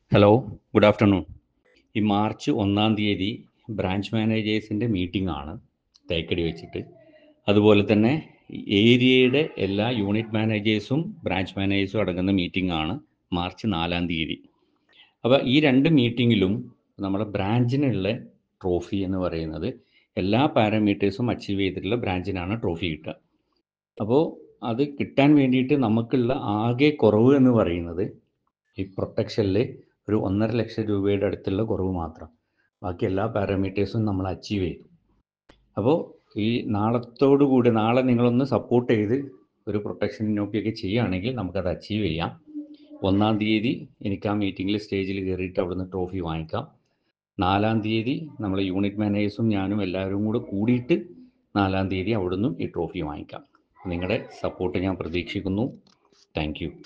hello good afternoon ഈ March ഒന്നാം തീയതി ബ്രാഞ്ച് മാനേജേഴ്സിൻ്റെ മീറ്റിംഗ് ആണ് തേക്കടി വെച്ചിട്ട് അതുപോലെ തന്നെ ഏരിയയുടെ എല്ലാ യൂണിറ്റ് മാനേജേഴ്സും ബ്രാഞ്ച് മാനേജേഴ്സും അടങ്ങുന്ന മീറ്റിംഗ് ആണ് മാർച്ച് നാലാം തീയതി അപ്പോൾ ഈ രണ്ട് മീറ്റിങ്ങിലും നമ്മുടെ ബ്രാഞ്ചിനുള്ള ട്രോഫി എന്ന് പറയുന്നത് എല്ലാ പാരാമീറ്റേഴ്സും അച്ചീവ് ചെയ്തിട്ടുള്ള ബ്രാഞ്ചിനാണ് ട്രോഫി കിട്ടുക അപ്പോൾ അത് കിട്ടാൻ വേണ്ടിയിട്ട് നമുക്കുള്ള ആകെ കുറവ് എന്ന് പറയുന്നത് ഈ പ്രൊട്ടക്ഷനിൽ ഒരു ഒന്നര ലക്ഷം രൂപയുടെ അടുത്തുള്ള കുറവ് മാത്രം ബാക്കി എല്ലാ പാരാമീറ്റേഴ്സും നമ്മൾ അച്ചീവ് ചെയ്തു അപ്പോൾ ഈ നാളത്തോടു കൂടി നാളെ നിങ്ങളൊന്ന് സപ്പോർട്ട് ചെയ്ത് ഒരു പ്രൊട്ടക്ഷൻ നോക്കിയൊക്കെ ചെയ്യുകയാണെങ്കിൽ നമുക്കത് അച്ചീവ് ചെയ്യാം ഒന്നാം തീയതി എനിക്ക് ആ മീറ്റിങ്ങിൽ സ്റ്റേജിൽ കയറിയിട്ട് അവിടുന്ന് ട്രോഫി വാങ്ങിക്കാം നാലാം തീയതി നമ്മൾ യൂണിറ്റ് മാനേജേഴ്സും ഞാനും എല്ലാവരും കൂടെ കൂടിയിട്ട് നാലാം തീയതി അവിടുന്ന് ഈ ട്രോഫി വാങ്ങിക്കാം നിങ്ങളുടെ സപ്പോർട്ട് ഞാൻ പ്രതീക്ഷിക്കുന്നു താങ്ക്